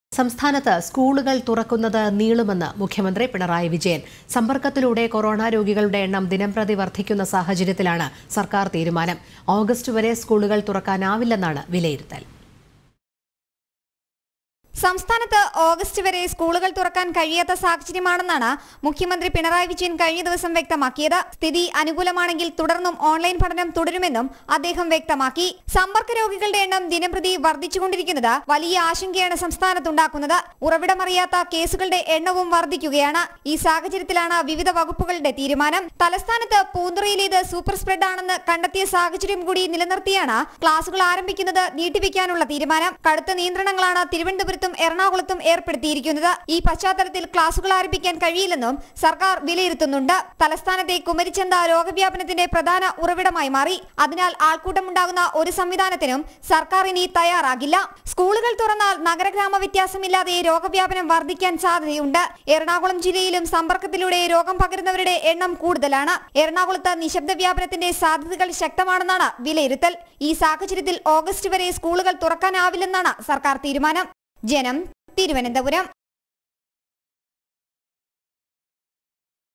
സംസ്ഥാനത്ത് സ്കൂളുകൾ തുറക്കുന്നത് നീളുമെന്ന് മുഖ്യമന്ത്രി പിണറായി വിജയൻ സമ്പർക്കത്തിലൂടെ കൊറോണ രോഗികളുടെ എണ്ണം ദിനംപ്രതി വർദ്ധിക്കുന്ന സാഹചര്യത്തിലാണ് സർക്കാർ തീരുമാനം ഓഗസ്റ്റ് വരെ സ്കൂളുകൾ തുറക്കാനാവില്ലെന്നാണ് വിലയിരുത്തൽ സംസ്ഥാനത്ത് ഓഗസ്റ്റ് വരെ സ്കൂളുകൾ തുറക്കാൻ കഴിയാത്ത സാഹചര്യമാണെന്നാണ് മുഖ്യമന്ത്രി പിണറായി വിജയൻ കഴിഞ്ഞ ദിവസം വ്യക്തമാക്കിയത് സ്ഥിതി അനുകൂലമാണെങ്കിൽ തുടർന്നും ഓൺലൈൻ പഠനം തുടരുമെന്നും അദ്ദേഹം വ്യക്തമാക്കി സമ്പർക്ക രോഗികളുടെ എണ്ണം ദിനംപ്രതി വർദ്ധിച്ചുകൊണ്ടിരിക്കുന്നത് വലിയ ആശങ്കയാണ് സംസ്ഥാനത്തുണ്ടാക്കുന്നത് ഉറവിടമറിയാത്ത കേസുകളുടെ എണ്ണവും വർദ്ധിക്കുകയാണ് ഈ സാഹചര്യത്തിലാണ് വിവിധ വകുപ്പുകളുടെ തീരുമാനം തലസ്ഥാനത്ത് പൂന്തുറയിലേത് സൂപ്പർ സ്പ്രെഡ് ആണെന്ന് കണ്ടെത്തിയ സാഹചര്യം കൂടി നിലനിർത്തിയാണ് ക്ലാസുകൾ ആരംഭിക്കുന്നത് നീട്ടിവെക്കാനുള്ള തീരുമാനം കടുത്ത നിയന്ത്രണങ്ങളാണ് തിരുവനന്തപുരത്തും എറണാകുളത്തും ഏർപ്പെടുത്തിയിരിക്കുന്നത് ഈ പശ്ചാത്തലത്തിൽ ക്ലാസുകൾ ആരംഭിക്കാൻ കഴിയില്ലെന്നും സർക്കാർ വിലയിരുത്തുന്നുണ്ട് തലസ്ഥാനത്തെ കുമരിച്ചന്ത രോഗവ്യാപനത്തിന്റെ പ്രധാന ഉറവിടമായി മാറി അതിനാൽ ആൾക്കൂട്ടമുണ്ടാകുന്ന ഒരു സംവിധാനത്തിനും സർക്കാർ ഇനി തയ്യാറാകില്ല സ്കൂളുകൾ തുറന്നാൽ നഗരഗ്രാമ വ്യത്യാസമില്ലാതെ രോഗവ്യാപനം വർദ്ധിക്കാൻ സാധ്യതയുണ്ട് എറണാകുളം ജില്ലയിലും സമ്പർക്കത്തിലൂടെ രോഗം പകരുന്നവരുടെ എണ്ണം കൂടുതലാണ് എറണാകുളത്ത് നിശബ്ദ വ്യാപനത്തിന്റെ സാധ്യതകൾ ശക്തമാണെന്നാണ് വിലയിരുത്തൽ ഈ സാഹചര്യത്തിൽ ഓഗസ്റ്റ് വരെ സ്കൂളുകൾ തുറക്കാനാവില്ലെന്നാണ് സർക്കാർ തീരുമാനം ജനം തിരുവനന്തപുരം